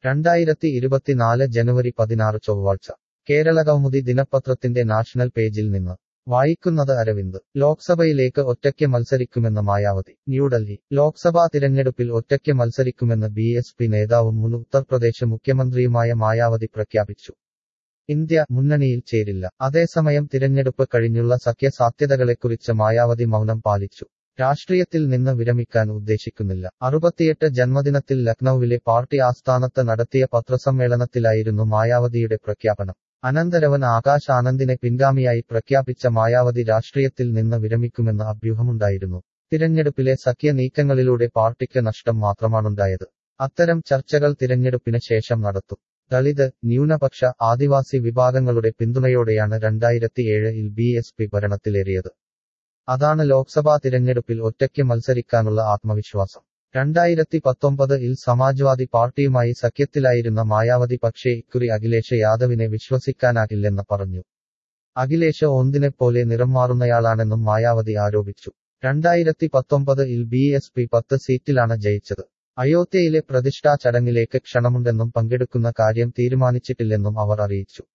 രണ്ടായിരത്തി ഇരുപത്തിനാല് ജനുവരി പതിനാറ് ചൊവ്വാഴ്ച കേരള കൗമുദി ദിനപത്രത്തിന്റെ നാഷണൽ പേജിൽ നിന്ന് വായിക്കുന്നത് അരവിന്ദ് ലോക്സഭയിലേക്ക് ഒറ്റയ്ക്ക് മത്സരിക്കുമെന്ന് മായാവതി ന്യൂഡൽഹി ലോക്സഭാ തിരഞ്ഞെടുപ്പിൽ ഒറ്റയ്ക്ക് മത്സരിക്കുമെന്ന് ബി എസ് പി നേതാവും മുൻ ഉത്തർപ്രദേശ് മുഖ്യമന്ത്രിയുമായ മായാവതി പ്രഖ്യാപിച്ചു ഇന്ത്യ മുന്നണിയിൽ ചേരില്ല അതേസമയം തിരഞ്ഞെടുപ്പ് കഴിഞ്ഞുള്ള സഖ്യ സാധ്യതകളെക്കുറിച്ച് മായാവതി മൗനം പാലിച്ചു രാഷ്ട്രീയത്തിൽ നിന്ന് വിരമിക്കാൻ ഉദ്ദേശിക്കുന്നില്ല അറുപത്തിയെട്ട് ജന്മദിനത്തിൽ ലക്നൌവിലെ പാർട്ടി ആസ്ഥാനത്ത് നടത്തിയ പത്രസമ്മേളനത്തിലായിരുന്നു മായാവതിയുടെ പ്രഖ്യാപനം അനന്തരവൻ ആകാശ് ആനന്ദിനെ പിൻഗാമിയായി പ്രഖ്യാപിച്ച മായാവതി രാഷ്ട്രീയത്തിൽ നിന്ന് വിരമിക്കുമെന്ന് അഭ്യൂഹമുണ്ടായിരുന്നു തിരഞ്ഞെടുപ്പിലെ സഖ്യ നീക്കങ്ങളിലൂടെ പാർട്ടിക്ക് നഷ്ടം മാത്രമാണുണ്ടായത് അത്തരം ചർച്ചകൾ തിരഞ്ഞെടുപ്പിന് ശേഷം നടത്തും ദളിത് ന്യൂനപക്ഷ ആദിവാസി വിഭാഗങ്ങളുടെ പിന്തുണയോടെയാണ് രണ്ടായിരത്തിയേഴിൽ ബി എസ് പി ഭരണത്തിലേറിയത് അതാണ് ലോക്സഭാ തിരഞ്ഞെടുപ്പിൽ ഒറ്റയ്ക്ക് മത്സരിക്കാനുള്ള ആത്മവിശ്വാസം രണ്ടായിരത്തി പത്തൊമ്പത് ഇൽ സമാജ്വാദി പാർട്ടിയുമായി സഖ്യത്തിലായിരുന്ന മായാവതി പക്ഷേ ഇക്കുറി അഖിലേഷ് യാദവിനെ വിശ്വസിക്കാനാകില്ലെന്ന് പറഞ്ഞു അഖിലേഷ് ഒന്നിനെപ്പോലെ നിറം മാറുന്നയാളാണെന്നും മായാവതി ആരോപിച്ചു രണ്ടായിരത്തി പത്തൊമ്പത് ഇൽ ബി എസ് പി പത്ത് സീറ്റിലാണ് ജയിച്ചത് അയോധ്യയിലെ പ്രതിഷ്ഠാ ചടങ്ങിലേക്ക് ക്ഷണമുണ്ടെന്നും പങ്കെടുക്കുന്ന കാര്യം തീരുമാനിച്ചിട്ടില്ലെന്നും അവർ അറിയിച്ചു